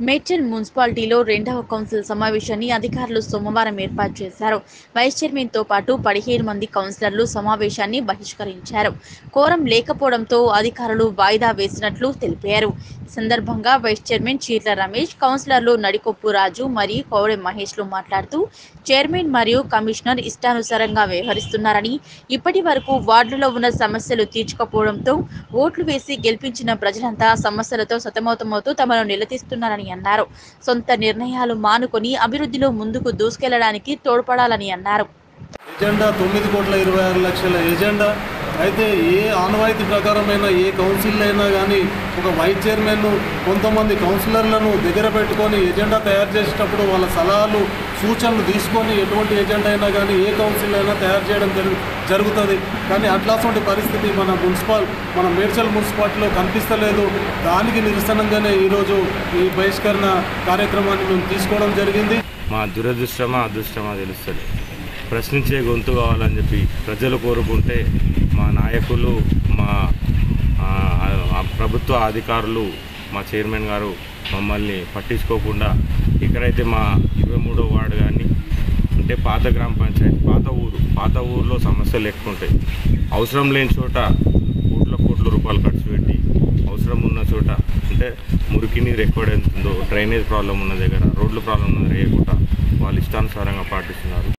మేడ్చల్ మున్సిపాలిటీలో రెండవ కౌన్సిల్ సమావేశాన్ని అధికారులు సోమవారం ఏర్పాటు చేశారు వైస్ చైర్మన్తో పాటు పదిహేను మంది కౌన్సిలర్లు సమావేశాన్ని బహిష్కరించారు కోరం లేకపోవడంతో అధికారులు వాయిదా వేసినట్లు తెలిపారు ఈ సందర్భంగా వైస్ చైర్మన్ చీర్ల రమేష్ కౌన్సిలర్లు నడికొప్పు రాజు మరియు కౌడె మహేష్లు మాట్లాడుతూ చైర్మన్ మరియు కమిషనర్ ఇష్టానుసారంగా వ్యవహరిస్తున్నారని ఇప్పటి వరకు వార్డులో ఉన్న సమస్యలు తీర్చకపోవడంతో ఓట్లు వేసి గెలిపించిన ప్రజలంతా సమస్యలతో సతమతమవుతూ తమను నిలదీస్తున్నారని అన్నారు సొంత నిర్ణయాలు మానుకొని అభివృద్ధిలో ముందుకు దూసుకెళ్లడానికి తోడ్పడాలని అన్నారు ఎజెండా తొమ్మిది కోట్ల ఇరవై ఆరు లక్షల ఎజెండా అయితే ఏ ఆనవాయితీ ప్రకారమైన ఏ కౌన్సిల్ అయినా కానీ ఒక వైస్ చైర్మన్ కొంతమంది కౌన్సిలర్లను దగ్గర పెట్టుకొని ఎజెండా తయారు చేసేటప్పుడు వాళ్ళ సలహాలు సూచనలు తీసుకొని ఎటువంటి ఎజెండా అయినా కానీ ఏ కౌన్సిల్ అయినా తయారు చేయడం జరుగు జరుగుతుంది కానీ అట్లాంటి పరిస్థితి మన మున్సిపల్ మన మేడ్చల్ మున్సిపాలిటీలో కనిపిస్తలేదు దానికి నిరసనంగానే ఈరోజు ఈ బహిష్కరణ కార్యక్రమాన్ని మేము తీసుకోవడం జరిగింది మా దురదృష్టమా అదృష్టమా తెలుస్తుంది ప్రశ్నించే గొంతు కావాలని చెప్పి ప్రజలు కోరుకుంటే మా నాయకులు మా ఆ, ఆ ప్రభుత్వ అధికారులు మా చైర్మన్ గారు మమ్మల్ని పట్టించుకోకుండా ఇక్కడైతే మా ఇరవై మూడో వార్డు కానీ అంటే పాత గ్రామ పంచాయతీ పాత ఊరు పాత ఊర్లో సమస్యలు ఎక్కువ ఉంటాయి అవసరం లేని చోట కోట్ల కోట్ల రూపాయలు ఖర్చు పెట్టి అవసరం ఉన్న చోట అంటే మురికి నీరు ఎక్కువ ఉందో డ్రైనేజ్ ప్రాబ్లం ఉన్న దగ్గర రోడ్లు ప్రాబ్లం ఉన్న దగ్గర వేయకుండా వాళ్ళు ఇష్టానుసారంగా పాటిస్తున్నారు